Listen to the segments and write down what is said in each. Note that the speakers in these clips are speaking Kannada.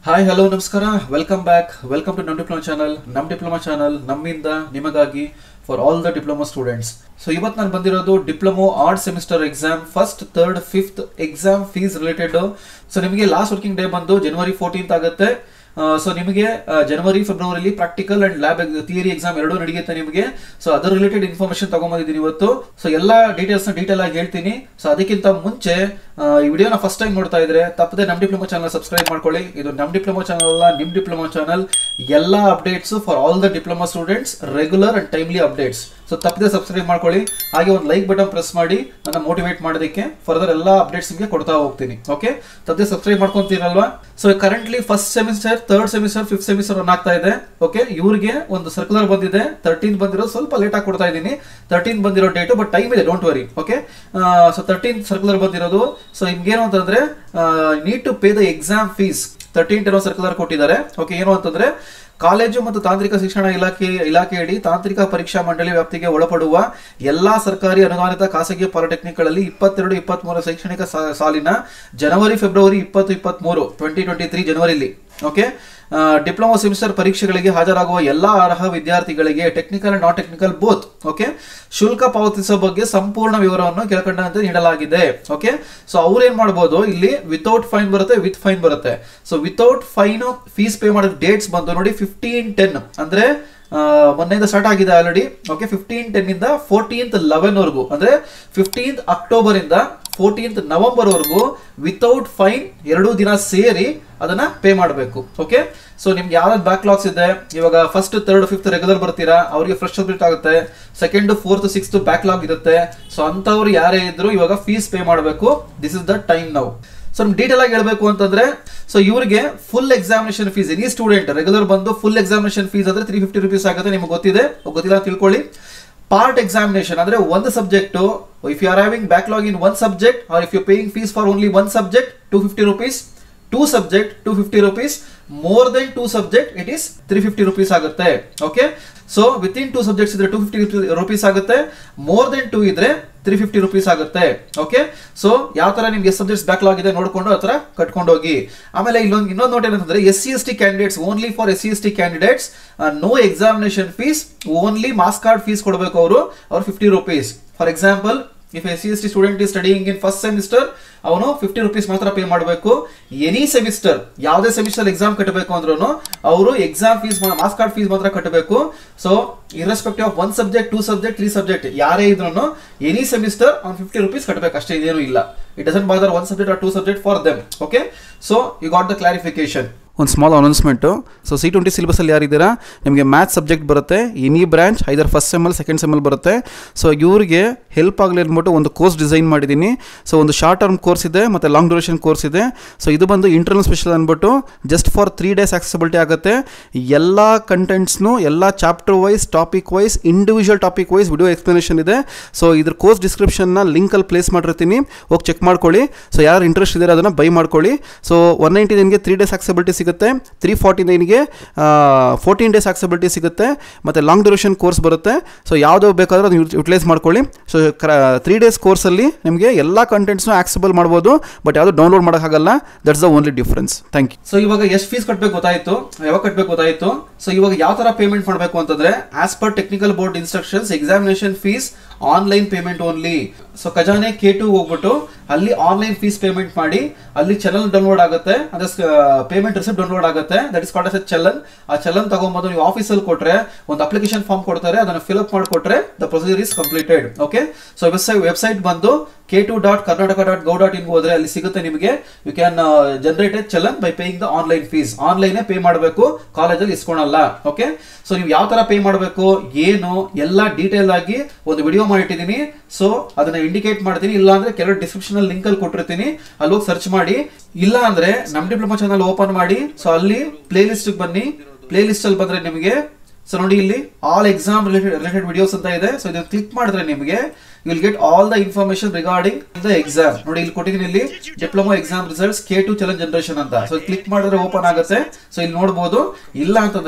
ಹಾಯ್ ಹಲೋ ನಮಸ್ಕಾರ ವೆಲ್ಕಮ್ ಬ್ಯಾಕ್ ವೆಲ್ಕಮ್ ಟು ನಮ್ ಡಿಪ್ಲೊಮಾ ಚಾನಲ್ ನಮ್ ಡಿಪ್ಲೊಮಾ ಚಾನಲ್ ನಮ್ಮಿಂದ ನಿಮಗಾಗಿ for all the diploma students so ಇವತ್ತು ನಾನು ಬಂದಿರೋದು diploma odd semester exam first third fifth exam fees related so ನಿಮಗೆ ಲಾಸ್ಟ್ ವರ್ಕಿಂಗ್ ಡೇ ಬಂದು ಜನವರಿ ಫೋರ್ಟೀನ್ತ್ ಆಗುತ್ತೆ ಸೊ ನಿಮಗೆ ಜನವರಿ ಫೆಬ್ರವರಿಲಿ practical and lab theory exam ಎರಡೂ ನಡೆಯುತ್ತೆ ನಿಮಗೆ ಸೊ ಅದರ ರಿಲೇಟೆಡ್ ಇನ್ಫಾರ್ಮೇಶನ್ ತಗೊಂಬಂದಿದ್ದೀನಿ ಇವತ್ತು ಸೊ ಎಲ್ಲ ಡೀಟೇಲ್ಸ್ ನ ಡೀಟೇಲ್ ಆಗಿ ಹೇಳ್ತೀನಿ ಸೊ ಅದಕ್ಕಿಂತ ಮುಂಚೆ ಆ, ಈ ವಿಡಿಯೋನ ಫಸ್ಟ್ ಟೈಮ್ ನೋಡ್ತಾ ಇದ್ರೆ ತಪ್ಪದೆ ನಮ್ ಡಿಪ್ಲೊಮಾ ಚಾನಲ್ ಸಬ್ಸ್ಕ್ರೈಬ್ ಮಾಡ್ಕೊಳ್ಳಿ ಇದು ನಮ್ ಡಿಪ್ಲೊಮಾ ಚಾನಲ್ ಅಲ್ಲ ನಿಮ್ ಡಿಪ್ಲೊಮಾ ಚಾನಲ್ ಎಲ್ಲ updates for all the diploma students regular and timely updates so ತಪ್ಪದೆ ಸಬ್ಸ್ಕ್ರೈಬ್ ಮಾಡ್ಕೊಳ್ಳಿ ಹಾಗೆ ಒಂದು ಲೈಕ್ ಬಟನ್ ಪ್ರೆಸ್ ಮಾಡಿ ನನ್ನ ಮೋಟಿವೇಟ್ ಮಾಡೋದಕ್ಕೆ ಫರ್ದರ್ ಎಲ್ಲ ಅಪ್ಡೇಟ್ಸ್ ನಿಮಗೆ ಕೊಡ್ತಾ ಹೋಗ್ತೀನಿ ಓಕೆ ತಪ್ಪದೆ ಸಬ್ಸ್ಕ್ರೈಬ್ ಮಾಡ್ಕೊಂತೀರಲ್ವಾ so currently first semester third semester fifth semester run ಆಗ್ತಾ ಇದೆ ಓಕೆ ಇವ್ರಿಗೆ ಒಂದು ಸರ್ಕ್ಯುಲರ್ ಬಂದಿದೆ ತರ್ಟೀನ್ ಬಂದಿರೋ ಸ್ವಲ್ಪ ಲೇಟ್ ಆಗಿ ಕೊಡ್ತಾ ಇದ್ದೀನಿ ತರ್ಟೀನ್ ಬಂದಿರೋ ಡೇಟು ಬಟ್ ಟೈಮ್ ಇದೆ don't worry okay so thirteen circular ಬಂದಿರೋದು ಸೊ ನಿಮ್ಗೇನು ಅಂತಂದ್ರೆ need to pay the exam fees thirteen ten circular ಕೊಟ್ಟಿದ್ದಾರೆ ಓಕೆ ಏನು ಅಂತಂದ್ರೆ ಕಾಲೇಜು ಮತ್ತು ತಾಂತ್ರಿಕ ಶಿಕ್ಷಣ ಇಲಾಖೆ ಇಲಾಖೆಯಡಿ ತಾಂತ್ರಿಕ ಪರೀಕ್ಷಾ ಮಂಡಳಿ ವ್ಯಾಪ್ತಿಗೆ ಒಳಪಡುವ ಎಲ್ಲಾ ಸರ್ಕಾರಿ ಅನುದಾನಿತ ಖಾಸಗಿ ಪಾಲಿಟೆಕ್ನಿಕ್ಗಳಲ್ಲಿ ಇಪ್ಪತ್ತೆರಡು ಇಪ್ಪತ್ಮೂರು ಶೈಕ್ಷಣಿಕ ಸಾ- ಸಾಲಿನ ಜನವರಿ ಫೆಬ್ರವರಿ ಇಪ್ಪತ್ತು ಇಪ್ಪತ್ಮೂರು ಟ್ವೆಂಟಿ ಟ್ವೆಂಟಿ ತ್ರೀ ಜನವರಿಲಿ ಓಕೆ ಡಿಪ್ಲೊಮಾ ಸೆಮಿಸ್ಟರ್ ಪರೀಕ್ಷೆಗಳಿಗೆ ಹಾಜರಾಗುವ ಎಲ್ಲಾ ಅರ್ಹ ವಿದ್ಯಾರ್ಥಿಗಳಿಗೆ technical and non technical both okay ಶುಲ್ಕ ಪಾವತಿಸುವ ಬಗ್ಗೆ ಸಂಪೂರ್ಣ ವಿವರವನ್ನು ಕೆಳಕಂಡಂತೆ ನೀಡಲಾಗಿದೆ ಓಕೆ ಸೊ ಅವ್ರು ಏನ್ ಮಾಡ್ಬೋದು ಇಲ್ಲಿ ವಿತೌಟ್ ಫೈನ್ ಬರುತ್ತೆ ವಿತ್ ಫೈನ್ ಬರುತ್ತೆ so without fine fees pay ಮಾಡಿದ ಡೇಟ್ಸ್ ಬಂದು ನೋಡಿ ಫಿಫ್ಟೀನ್ ಟೆನ್ ಅಂದ್ರೆ ಆ, ಮೊನ್ನೆಯಿಂದ ಸ್ಟಾರ್ಟ್ ಆಗಿದೆ ಆಲ್ರೆಡಿ ಓಕೆ ಫಿಫ್ಟೀನ್ ಟೆನ್ ಇಂದ ಫೋರ್ಟೀನ್ತ್ ಲೆವೆನ್ ವರೆಗೂ ಅಂದ್ರೆ ಫಿಫ್ಟೀನ್ತ್ ಅಕ್ಟೋಬರ್ ಇಂದ ಫೋರ್ಟೀನ್ತ್ ನವೆಂಬರ್ ವರೆಗೂ ವಿತೌಟ್ ಫೈನ್ ಎರಡು ದಿನ ಸೇರಿ ಅದನ್ನ ಪೇ ಮಾಡಬೇಕು ಓಕೆ ಸೊ ನಿಮ್ಗೆ ಯಾವ್ದು ಬ್ಯಾಕ್ಲಾಗ್ಸ್ ಇದೆ ಇವಾಗ ಫಸ್ಟ್ ಥರ್ಡ್ ಫಿಫ್ತ್ ರೆಗ್ಯುಲರ್ ಬರ್ತೀರಾ ಅವರಿಗೆ ಫ್ರೆಶ್ ಸಬ್ಜೆಕ್ಟ್ ಆಗುತ್ತೆ ಸೆಕೆಂಡ್ ಫೋರ್ತ್ ಸಿಕ್ಸ್ತ್ ಬ್ಯಾಕ್ಲಾಗ್ ಇರುತ್ತೆ ಸೊ ಅಂತವ್ರು ಯಾರೇ ಇದ್ರು ಇವಾಗ ಫೀಸ್ ಪೇ ಮಾಡಬೇಕು ದಿಸ್ ಇಸ್ ದ ಟೈಮ್ ನಾವು ಸೊ ಡೀಟೇಲ್ ಆಗಿ ಹೇಳ್ಬೇಕು ಅಂತಂದ್ರೆ ಸೊ ಇವರಿಗೆ full examination fees any student regular ಬಂದು ಫುಲ್ ಎಕ್ಸಾಮಿನೇಷನ್ ಫೀಸ್ ಅಂದ್ರೆ ತ್ರೀ ಫಿಫ್ಟಿ ರುಪೀಸ್ ಆಗುತ್ತೆ ನಿಮ್ಗೆ ಗೊತ್ತಿದೆ ಗೊತ್ತಿಲ್ಲ ಅಂತ ತಿಳ್ಕೊಳ್ಳಿ ಪಾರ್ಟ್ ಎಕ್ಸಾಮಿನೇಷನ್ ಅಂದ್ರೆ ಒಂದು subject if you are having backlog in one subject or if you paying fees for only one subject two fifty rupees two subject two fifty rupees more than two subject it is three fifty rupees ಆಗುತ್ತೆ okay so within two subjects ಇದ್ರೆ ಟೂ ಫಿಫ್ಟಿ ರುಪೀಸ್ ಆಗುತ್ತೆ ಮೋರ್ ದೆನ್ ಟೂ ಇದ್ರೆ ತ್ರೀ ಫಿಫ್ಟಿ ರುಪೀಸ್ ಆಗುತ್ತೆ ಓಕೆ ಸೊ ಯಾವ ತರ ನಿಮ್ಗೆ ಎಷ್ಟು ಸಬ್ಜೆಕ್ಟ್ಸ್ ಬ್ಯಾಕ್ಲಾಗ್ ಇದೆ ನೋಡ್ಕೊಂಡು ಆ ತರ ಕಟ್ಕೊಂಡು ಹೋಗಿ ಆಮೇಲೆ ಇಲ್ಲೊಂದು ಇನ್ನೊಂದು ನೋಟ್ ಏನಂತಂದ್ರೆ S C S T candidates only for S C S T candidates no examination fees only marks card fees ಕೊಡಬೇಕು ಅವರು ಅವ್ರು fifty rupees for example if S C S T student is studying in first semester ಅವನು ಫಿಫ್ಟಿ ರುಪೀಸ್ ಮಾತ್ರ ಪೇ ಮಾಡಬೇಕು ಎನಿ ಸೆಮಿಸ್ಟರ್ ಯಾವುದೇ ಸೆಮಿಸ್ಟರ್ ಎಕ್ಸಾಮ್ ಕಟ್ಟಬೇಕು ಅಂದ್ರೂ ಅವರು exam fees marks card fees ಮಾತ್ರ ಕಟ್ಟಬೇಕು so irrespective of one subject two subject three subject ಯಾರೇ ಇದ್ರು ಎನಿ ಸೆಮಿಸ್ಟರ್ ಅವ್ನು ಫಿಫ್ಟಿ ರುಪೀಸ್ ಕಟ್ಟಬೇಕು ಅಷ್ಟೇ ಇದೇನು ಇಲ್ಲ it doesn't bother one subject or two subject for them okay so you got the clarification ಒಂದು small announcement so C twenty ಸಿಲೆಬಸಲ್ಲಿ ಯಾರಿದ್ದೀರಾ ನಿಮಗೆ ಮ್ಯಾಥ್ಸ್ ಸಬ್ಜೆಕ್ಟ್ ಬರುತ್ತೆ ಎನಿ ಬ್ರಾಂಚ್ ಐದರ್ ಫಸ್ಟ್ ಸೆಮಲ್ ಸೆಕೆಂಡ್ ಸೆಮಲ್ ಬರುತ್ತೆ ಸೊ ಇವ್ರಿಗೆ ಹೆಲ್ಪ್ ಆಗಲಿ ಅಂದ್ಬಿಟ್ಟು ಒಂದು ಕೋರ್ಸ್ ಡಿಸೈನ್ ಮಾಡಿದ್ದೀನಿ ಸೊ ಒಂದು ಶಾರ್ಟ್ ಟರ್ಮ್ ಕೋರ್ಸ್ ಇದೆ ಮತ್ತು ಲಾಂಗ್ ಡ್ಯೂರೇಷನ್ ಕೋರ್ಸ್ ಇದೆ ಸೊ ಇದು ಬಂದು ಇಂಟರ್ನಲ್ ಸ್ಪೆಷಲ್ ಅಂದ್ಬಿಟ್ಟು just for three days accessibility ಆಗುತ್ತೆ ಎಲ್ಲ ಕಂಟೆಂಟ್ಸ್ನು ಎಲ್ಲ chapter wise topic wise individual topic wise video explanation ಇದೆ ಸೊ ಇದ್ರ ಕೋರ್ಸ್ ಡಿಸ್ಕ್ರಿಪ್ಷನ್ನ ಲಿಂಕಲ್ಲಿ ಪ್ಲೇಸ್ ಮಾಡಿರ್ತೀನಿ ಹೋಗಿ ಚೆಕ್ ಮಾಡ್ಕೊಳ್ಳಿ ಸೊ ಯಾರು ಇಂಟ್ರೆಸ್ಟ್ ಇದ್ದಾರೆ ಅದನ್ನು ಬೈ ಮಾಡ್ಕೊಳ್ಳಿ ಸೊ ಒನ್ ನೈಂಟಿ ನೈನ್ಗೆ ತ್ರೀ ಡೇಸ್ ಆಕ್ಸೆಬಿಲಿಟಿ ಸಿಗುತ್ತೆ ತ್ರೀ ಫಾರ್ಟಿ ನೈನ್ಗೆ ಫೋರ್ಟೀನ್ ಡೇಸ್ ಆಕ್ಸೆಬಿಲಿಟಿ ಸಿಗುತ್ತೆ ಮತ್ತು ಲಾಂಗ್ ಡ್ಯೂರೇಷನ್ ಕೋರ್ಸ್ ಬರುತ್ತೆ ಸೊ ಯಾವುದೋ ಬೇಕಾದರೂ ಅದನ್ನು ಯುಟಿಲೈಸ್ ಮಾಡ್ಕೊಳ್ಳಿ ಸೊ ತ್ರೀ ಡೇಸ್ ಕೋರ್ಸಲ್ಲಿ ನಿಮಗೆ ಎಲ್ಲ ಕಂಟೆಂಟ್ಸ್ನು ಆಕ್ಸೆಬಲ್ ಮಾಡ್ಬೋದು ಬಟ್ ಯಾವುದು ಡೌನ್ಲೋಡ್ ಮಾಡೋಕ್ಕಾಗಲ್ಲ that's the only difference thank you so ಇವಾಗ ಎಷ್ಟು ಫೀಸ್ ಕಟ್ಟಬೇಕು ಗೊತ್ತಾಯಿತು ಯಾವಾಗ ಕಟ್ಟಬೇಕು ಗೊತ್ತಾಯಿತು ಸೊ ಇವಾಗ ಯಾವ ಥರ ಪೇಮೆಂಟ್ ಮಾಡಬೇಕು ಅಂತಂದ್ರೆ as per technical board instructions examination fees online payment only so ಖಜಾನೆ ಕೆ ಟು ಹೋಗ್ಬಿಟ್ಟು ಅಲ್ಲಿ ಆನ್ಲೈನ್ ಫೀಸ್ ಪೇಮೆಂಟ್ ಮಾಡಿ ಅಲ್ಲಿ ಚಲನ್ ಡೌನ್ಲೋಡ್ ಆಗುತ್ತೆ ಅಂದ್ರೆ ಪೇಮೆಂಟ್ ರಿಸಿಪ್ಟ್ ಡೌನ್ಲೋಡ್ ಆಗುತ್ತೆ that is called as challan ಆ ಚಲನ್ ತಗೊಂಬೋದು ನೀವು ಆಫೀಸಲ್ಲಿ ಕೊಟ್ರೆ ಒಂದು ಅಪ್ಲಿಕೇಶನ್ ಫಾರ್ಮ್ ಕೊಡ್ತಾರೆ ಅದನ್ನು ಫಿಲ್ ಅಪ್ ಮಾಡಿಕೊಟ್ರೆ the procedure is completed okay so website website ಬಂದು K two dot Karnataka dot gov dot in ಹೋದ್ರೆ ಅಲ್ಲಿ ಸಿಗುತ್ತೆ ನಿಮಗೆ you can generate a challan by paying the online fees ಆನ್ಲೈನೇ ಪೇ ಮಾಡಬೇಕು ಕಾಲೇಜಲ್ಲಿ ಇಸ್ಕೊಳಲ್ಲ ಓಕೆ ಸೊ ನೀವು ಯಾವ ತರ ಪೇ ಮಾಡಬೇಕು ಏನು ಎಲ್ಲ ಡೀಟೇಲ್ ಆಗಿ ಒಂದು ವಿಡಿಯೋ ಮಾಡಿಟ್ಟಿದ್ದೀನಿ ಸೊ ಅದನ್ನ ಇಂಡಿಕೇಟ್ ಮಾಡ್ತೀನಿ ಇಲ್ಲ ಅಂದ್ರೆ ಕೆಲವು ಡಿಸ್ಕ್ರಿಪ್ಷನ್ ಅಲ್ಲಿ ಲಿಂಕ್ ಅಲ್ಲಿ ಕೊಟ್ಟಿರ್ತೀನಿ ಅಲ್ಲಿ ಹೋಗಿ ಸರ್ಚ್ ಮಾಡಿ ಇಲ್ಲ ಅಂದ್ರೆ ನಮ್ ಡಿಪ್ಲೊಮಾ ಚಾನಲ್ ಓಪನ್ ಮಾಡಿ ಸೊ ಅಲ್ಲಿ ಪ್ಲೇ ಲಿಸ್ಟ್ ಬನ್ನಿ ಪ್ಲೇ ಲಿಸ್ಟ್ ಅಲ್ಲಿ ಬಂದ್ರೆ ನಿಮಗೆ ಸೊ ನೋಡಿ ಇಲ್ಲಿ all exam related related videos ಅಂತ ಇದೆ ಸೊ ಇದನ್ನ ಕ್ಲಿಕ್ ಮಾಡಿದ್ರೆ ನಿಮಗೆ you will get all the information regarding the exam ನೋಡಿ ಇಲ್ಲಿ ಕೊಟ್ಟಿದ್ದೀನಿ ಇಲ್ಲಿ diploma exam results K two challan generation ಅಂತ ಸೊ ಕ್ಲಿಕ್ ಮಾಡಿದ್ರೆ ಓಪನ್ ಆಗುತ್ತೆ ಸೊ ಇಲ್ಲಿ ನೋಡಬಹುದು ಇಲ್ಲ ಅಂತಂದ್ರೆ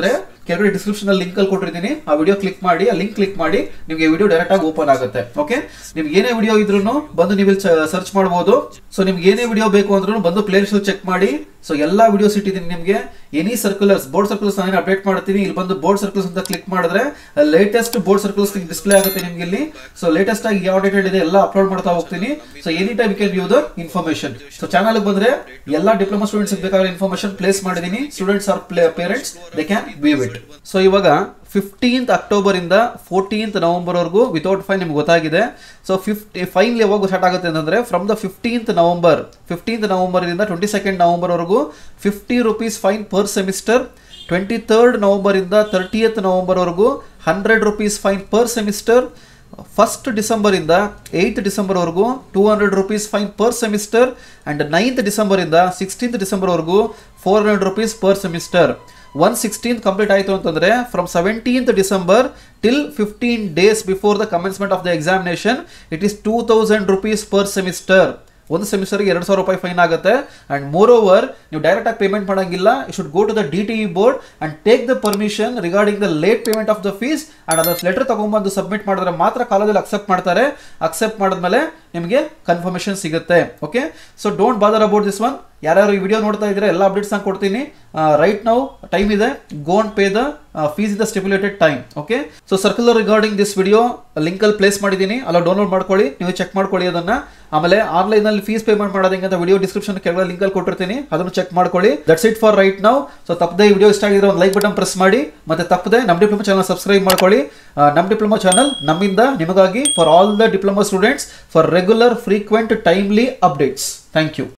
ಕೆಳಗಡೆ ಡಿಸ್ಕ್ರಿಪ್ಷನ್ ಅಲ್ಲಿ ಲಿಂಕ್ ಅಲ್ಲಿ ಕೊಟ್ಟಿರ್ತೀನಿ ಆ ವಿಡಿಯೋ ಕ್ಲಿಕ್ ಮಾಡಿ ಆ ಲಿಂಕ್ ಕ್ಲಿಕ್ ಮಾಡಿ ನಿಮಗೆ ವಿಡಿಯೋ ಡೈರೆಕ್ಟ್ ಆಗಿ ಓಪನ್ ಆಗುತ್ತೆ ಓಕೆ ನಿಮ್ಗೆ ಏನೇ ವಿಡಿಯೋ ಇದ್ರೂ ಬಂದು ನೀವು ಸರ್ಚ್ ಮಾಡಬಹುದು ಸೊ ನಿಮ್ಗೆ ಏನೇ ವಿಡಿಯೋ ಬೇಕು ಅಂದ್ರೂ ಬಂದು ಪ್ಲೇ ಲಿಸ್ಟ್ ಚೆಕ್ ಮಾಡಿ ಸೊ ಎಲ್ಲಾ ವಿಡಿಯೋಸ್ ಇಟ್ಟಿದ್ದೀನಿ ನಿಮಗೆ ಎನಿ ಸರ್ಕ್ಯುಲರ್ಸ್ ಬೋರ್ಡ್ ಸರ್ಕ್ಯುಲರ್ಸ್ ನಾನು ಅಪ್ಡೇಟ್ ಮಾಡ್ತೀನಿ ಇಲ್ಲಿ ಬಂದು ಬೋರ್ಡ್ ಸರ್ಕ್ಯುಲರ್ಸ್ ಅಂತ ಕ್ಲಿಕ್ ಮಾಡಿದ್ರೆ ಲೇಟೆಸ್ಟ್ ಬೋರ್ಡ್ ಸರ್ಕ್ಯುಲರ್ಸ್ ಡಿಸ್ಪ್ಲೇ ಆಗುತ್ತೆ ನಿಮ್ಗೆ ಇಲ್ಲಿ ಸೊ ಲೇಟೆಸ್ಟ್ ಆಗಿ ಯಾವ ಡೇಟೆಡ್ ಇದೆ ಎಲ್ಲ ಅಪ್ಲೋಡ್ ಮಾಡ್ತಾ ಹೋಗ್ತೀನಿ so any time can view the information so channel ಬಂದ್ರೆ ಎಲ್ಲಾ ಡಿಪ್ಲೊಮಾ ಸ್ಟೂಡೆಂಟ್ಸ್ ಬೇಕಾಗಿರೋ ಇನ್ಫಾರ್ಮೇಶನ್ ಪ್ಲೇಸ್ ಮಾಡಿದೀನಿ students or parents they can view it so ಇವಾಗ ಫಿಫ್ಟೀನ್ತ್ ಅಕ್ಟೋಬರ್ ಇಂದ ಫೋರ್ಟೀನ್ತ್ ನವೆಂಬರ್ ವರೆಗೂ ವಿತೌಟ್ ಫೈನ್ ನಿಮ್ಗೆ ಗೊತ್ತಾಗಿದೆ ಸೊ ಫಿಫ್ಟಿ ಫೈನ್ ಯಾವಾಗ ಸ್ಟಾರ್ಟ್ ಆಗುತ್ತೆ ಅಂತಂದ್ರೆ from the fifteenth November fifteenth November ಇಂದ ಟ್ವೆಂಟಿ ಸೆಕೆಂಡ್ ನವೆಂಬರ್ ವರೆಗೂ fifty rupees fine per semester twenty third November ಇಂದ ತರ್ಟಿಯತ್ ನವೆಂಬರ್ ವರೆಗೂ hundred rupees fine per semester first December ಇಂದ ಏಯ್ತ್ ಡಿಸೆಂಬರ್ ವರೆಗೂ two hundred rupees fine per semester and ninth December ಇಂದ ಸಿಕ್ಸ್ಟೀನ್ತ್ ಡಿಸೆಂಬರ್ ವರೆಗೂ four hundred rupees per semester one sixteen complete ಆಯಿತು ಅಂತಂದ್ರೆ from seventeenth December till fifteen days before the commencement of the examination it is two thousand rupees per semester ಒಂದು ಸೆಮಿಸ್ಟರ್ಗೆ ಎರಡು ಸಾವಿರ ರೂಪಾಯಿ ಫೈನ್ ಆಗುತ್ತೆ ಅಂಡ್ ಮೋರ್ ಓವರ್ ನೀವು ಡೈರೆಕ್ಟ್ ಆಗಿ ಪೇಮೆಂಟ್ ಮಾಡಂಗಿಲ್ಲ you should go to the D T E board and take the permission regarding the late payment of the fees and ಅದರ ಲೆಟರ್ ತಗೊಂಡ್ಬಂದು ಸಬ್ಮಿಟ್ ಮಾಡಿದ್ರೆ ಮಾತ್ರ ಕಾಲೇಜಲ್ಲಿ ಅಕ್ಸೆಪ್ಟ್ ಮಾಡ್ತಾರೆ ಅಕ್ಸೆಪ್ಟ್ ಮಾಡಿದ್ಮೇಲೆ ನಿಮಗೆ ಕನ್ಫರ್ಮೇಷನ್ ಸಿಗುತ್ತೆ okay so don't bother about this one ಯಾರ್ಯಾರು ಈ ವಿಡಿಯೋ ನೋಡ್ತಾ ಇದ್ರೆ ಎಲ್ಲ ಅಪ್ಡೇಟ್ಸ್ ನಾನು ಕೊಡ್ತೀನಿ ರೈಟ್ ನೌ ಟೈಮ್ ಇದೆ go and pay the fees in the stipulated time okay so circular regarding this video link ಅಲ್ಲಿ ಪ್ಲೇಸ್ ಮಾಡಿದ್ದೀನಿ ಅಲ್ಲ ಡೌನ್ಲೋಡ್ ಮಾಡ್ಕೊಳ್ಳಿ ನೀವು ಚೆಕ್ ಮಾಡ್ಕೊಳ್ಳಿ ಅದನ್ನ ಆಮೇಲೆ ಆನ್ಲೈನ್ ಅಲ್ಲಿ ಫೀಸ್ ಪೇಮೆಂಟ್ ಮಾಡೋದಂಗೆ ಅಂತ ವಿಡಿಯೋ ಡಿಸ್ಕ್ರಿಪ್ಷನ್ ಕೆಳಗಡೆ ಲಿಂಕ್ ಅಲ್ಲಿ ಕೊಟ್ಟಿರ್ತೀನಿ ಅದನ್ನು ಚೆಕ್ ಮಾಡ್ಕೊಳ್ಳಿ that's it for right now so ತಪ್ಪದೆ ಈ ವಿಡಿಯೋ ಇಷ್ಟ ಆಗಿದ್ರೆ ಒಂದು ಲೈಕ್ ಬಟನ್ ಪ್ರೆಸ್ ಮಾಡಿ ಮತ್ತೆ ತಪ್ಪದೆ ನಮ್ಮ ಡಿಪ್ಲೊಮಾ ಚಾನಲ್ ಸಬ್ಸ್ಕ್ರೈಬ್ ಮಾಡ್ಕೊಳ್ಳಿ ನಮ್ಮ ಡಿಪ್ಲೊಮಾ ಚಾನಲ್ ನಮ್ಮಿಂದ ನಿಮಗಾಗಿ for all the diploma students for regular frequent timely updates thank you